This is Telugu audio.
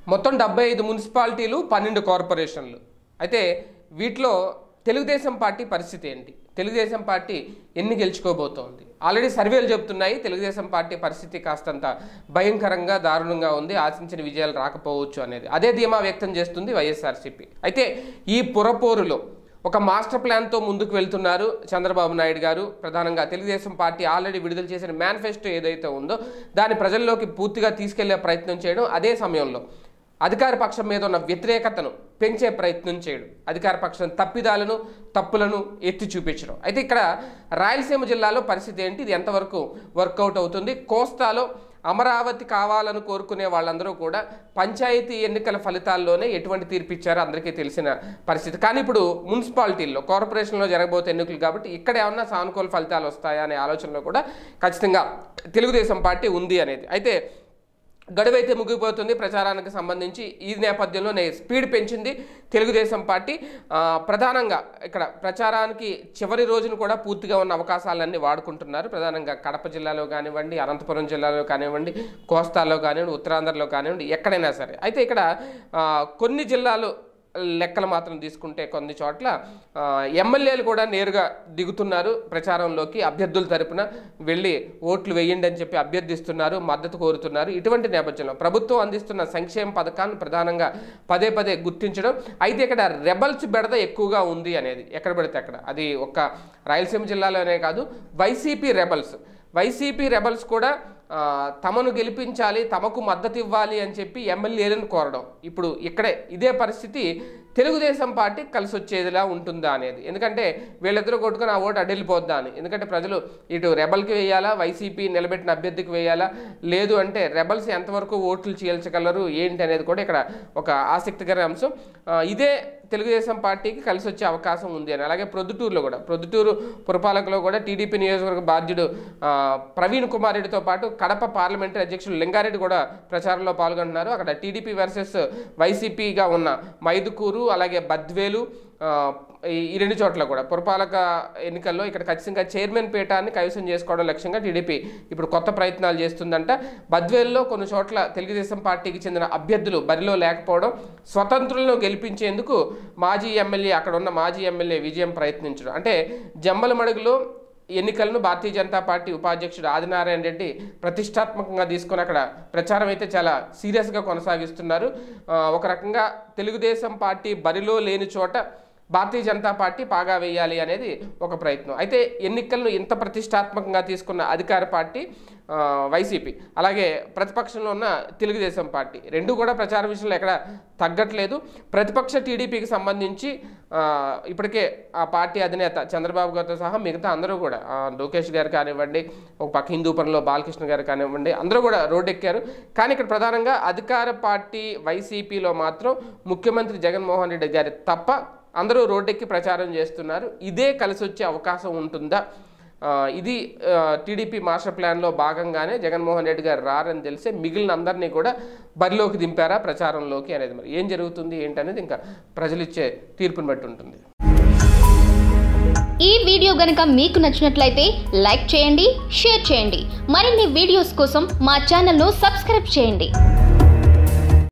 మొత్తం డెబ్బై ఐదు మున్సిపాలిటీలు పన్నెండు కార్పొరేషన్లు అయితే వీటిలో తెలుగుదేశం పార్టీ పరిస్థితి ఏంటి తెలుగుదేశం పార్టీ ఎన్ని గెలుచుకోబోతోంది ఆల్రెడీ సర్వేలు చెబుతున్నాయి తెలుగుదేశం పార్టీ పరిస్థితి కాస్తంత భయంకరంగా దారుణంగా ఉంది ఆశించిన విజయాలు రాకపోవచ్చు అనేది అదే ధీమా వ్యక్తం చేస్తుంది వైఎస్ఆర్సీపీ అయితే ఈ పురపోరులో ఒక మాస్టర్ ప్లాన్తో ముందుకు వెళ్తున్నారు చంద్రబాబు నాయుడు గారు ప్రధానంగా తెలుగుదేశం పార్టీ ఆల్రెడీ విడుదల చేసిన మేనిఫెస్టో ఏదైతే ఉందో దాన్ని ప్రజల్లోకి పూర్తిగా తీసుకెళ్లే ప్రయత్నం చేయడం అదే సమయంలో అధికార పక్షం మీద ఉన్న వ్యతిరేకతను పెంచే ప్రయత్నం చేయడం అధికార పక్షం తప్పిదాలను తప్పులను ఎత్తి చూపించడం అయితే ఇక్కడ రాయలసీమ జిల్లాలో పరిస్థితి ఏంటి ఇది ఎంతవరకు వర్కౌట్ అవుతుంది కోస్తాలో అమరావతి కావాలని కోరుకునే వాళ్ళందరూ కూడా పంచాయతీ ఎన్నికల ఫలితాల్లోనే ఎటువంటి తీర్పు ఇచ్చారో అందరికీ తెలిసిన పరిస్థితి కానీ ఇప్పుడు మున్సిపాలిటీల్లో కార్పొరేషన్లో జరగబోతే ఎన్నికలు కాబట్టి ఇక్కడ ఏమన్నా సానుకూల ఫలితాలు వస్తాయా అనే ఆలోచనలో కూడా ఖచ్చితంగా తెలుగుదేశం పార్టీ ఉంది అనేది అయితే గడువైతే ముగిపోతుంది ప్రచారానికి సంబంధించి ఈ నేపథ్యంలో నే స్పీడ్ పెంచింది తెలుగుదేశం పార్టీ ఆ, ప్రధానంగా ఇక్కడ ప్రచారానికి చివరి రోజున కూడా పూర్తిగా ఉన్న అవకాశాలన్నీ వాడుకుంటున్నారు ప్రధానంగా కడప జిల్లాలో కానివ్వండి అనంతపురం జిల్లాలో కానివ్వండి కోస్తాలో కానివ్వండి ఉత్తరాంధ్రలో కానివ్వండి ఎక్కడైనా సరే అయితే ఇక్కడ ఆ, కొన్ని జిల్లాలు లెక్కలు మాత్రం తీసుకుంటే కొన్ని చోట్ల ఆ, ఎమ్మెల్యేలు కూడా నేరుగా దిగుతున్నారు ప్రచారంలోకి అభ్యర్థుల తరపున వెళ్ళి ఓట్లు వేయండి అని చెప్పి అభ్యర్థిస్తున్నారు మద్దతు కోరుతున్నారు ఇటువంటి నేపథ్యంలో ప్రభుత్వం అందిస్తున్న సంక్షేమ పథకాలను ప్రధానంగా పదే పదే గుర్తించడం అయితే ఇక్కడ రెబల్స్ బెడద ఎక్కువగా ఉంది అనేది ఎక్కడ పడితే అక్కడ అది ఒక్క రాయలసీమ జిల్లాలోనే కాదు వైసీపీ రెబల్స్ వైసీపీ రెబల్స్ కూడా ఆ, తమను గెలిపించాలి తమకు మద్దతు ఇవ్వాలి అని చెప్పి ఎమ్మెల్యేలను కోరడం ఇప్పుడు ఇక్కడే ఇదే పరిస్థితి తెలుగుదేశం పార్టీ కలిసి వచ్చేదిలా ఉంటుందా అనేది ఎందుకంటే వీళ్ళిద్దరూ కొట్టుకుని ఆ ఓటు అడ్డెళ్ళిపోద్దా అని ఎందుకంటే ప్రజలు ఇటు రెబల్కి వేయాలా వైసీపీ నిలబెట్టిన అభ్యర్థికి వేయాలా లేదు అంటే రెబల్స్ ఎంతవరకు ఓట్లు చీల్చగలరు ఏంటి అనేది కూడా ఇక్కడ ఒక ఆసక్తికర అంశం ఆ, ఇదే తెలుగుదేశం పార్టీకి కలిసి వచ్చే అవకాశం ఉంది అని అలాగే ప్రొద్దుటూరులో కూడా ప్రొద్దుటూరు పురపాలకలో కూడా టీడీపీ నియోజకవర్గ బాధ్యుడు ఆ, ప్రవీణ్ కుమార్ రెడ్డితో పాటు కడప పార్లమెంటరీ అధ్యక్షుడు లింగారెడ్డి కూడా ప్రచారంలో పాల్గొంటున్నారు అక్కడ టీడీపీ వర్సెస్ వైసీపీగా ఉన్న మైదుకూరు అలాగే బద్వేలు ఆ, ఈ- ఈ రెండు చోట్ల కూడా పురపాలక ఎన్నికల్లో ఇక్కడ ఖచ్చితంగా చైర్మన్ పీఠాన్ని కైవసం చేసుకోవడం లక్ష్యంగా టీడీపీ ఇప్పుడు కొత్త ప్రయత్నాలు చేస్తుందంట బద్వేల్లో కొన్ని చోట్ల తెలుగుదేశం పార్టీకి చెందిన అభ్యర్థులు బరిలో లేకపోవడం స్వతంత్రులను గెలిపించేందుకు మాజీ ఎమ్మెల్యే అక్కడ ఉన్న మాజీ ఎమ్మెల్యే విజయం ప్రయత్నించడం అంటే జమ్మలమడుగులో ఎన్నికలను భారతీయ జనతా పార్టీ ఉపాధ్యక్షుడు ఆదినారాయణ రెడ్డి ప్రతిష్టాత్మకంగా తీసుకొని అక్కడ ప్రచారం అయితే చాలా సీరియస్గా కొనసాగిస్తున్నారు ఆ, ఒక రకంగా తెలుగుదేశం పార్టీ బరిలో లేని చోట భారతీయ జనతా పార్టీ పాగా వేయాలి అనేది ఒక ప్రయత్నం అయితే ఎన్నికలను ఇంత ప్రతిష్టాత్మకంగా తీసుకున్న అధికార పార్టీ ఆ, వైసీపీ అలాగే ప్రతిపక్షంలో ఉన్న తెలుగుదేశం పార్టీ రెండు కూడా ప్రచార విషయంలో ఎక్కడ తగ్గట్లేదు ప్రతిపక్ష టీడీపీకి సంబంధించి ఆ, ఇప్పటికే ఆ పార్టీ అధినేత చంద్రబాబు గారితో సహా మిగతా అందరూ కూడా ఆ, లోకేష్ గారు కానివ్వండి ఒక పక్క హిందూపురంలో బాలకృష్ణ గారు కానివ్వండి అందరూ కూడా రోడ్డెక్కారు కానీ ఇక్కడ ప్రధానంగా అధికార పార్టీ వైసీపీలో మాత్రం ముఖ్యమంత్రి జగన్మోహన్ రెడ్డి గారి తప్ప అందరూ రోడ్డెక్కి ప్రచారం చేస్తున్నారు ఇదే కలిసి వచ్చే అవకాశం ఉంటుందా ఆ, ఇది ఆ, టీడీపీ మాస్టర్ ప్లాన్లో భాగంగానే జగన్మోహన్ రెడ్డి గారు రారని తెలిసే మిగిలిన అందరినీ కూడా బరిలోకి దింపారా ప్రచారంలోకి అనేది మరి ఏం జరుగుతుంది ఏంటనేది ఇంకా ప్రజలు ఇచ్చే తీర్పుని బట్టి ఉంటుంది ఈ వీడియో గనుక మీకు నచ్చినట్లయితే లైక్ చేయండి షేర్ చేయండి మరిన్ని వీడియోస్ కోసం మా ఛానల్ను సబ్స్క్రైబ్ చేయండి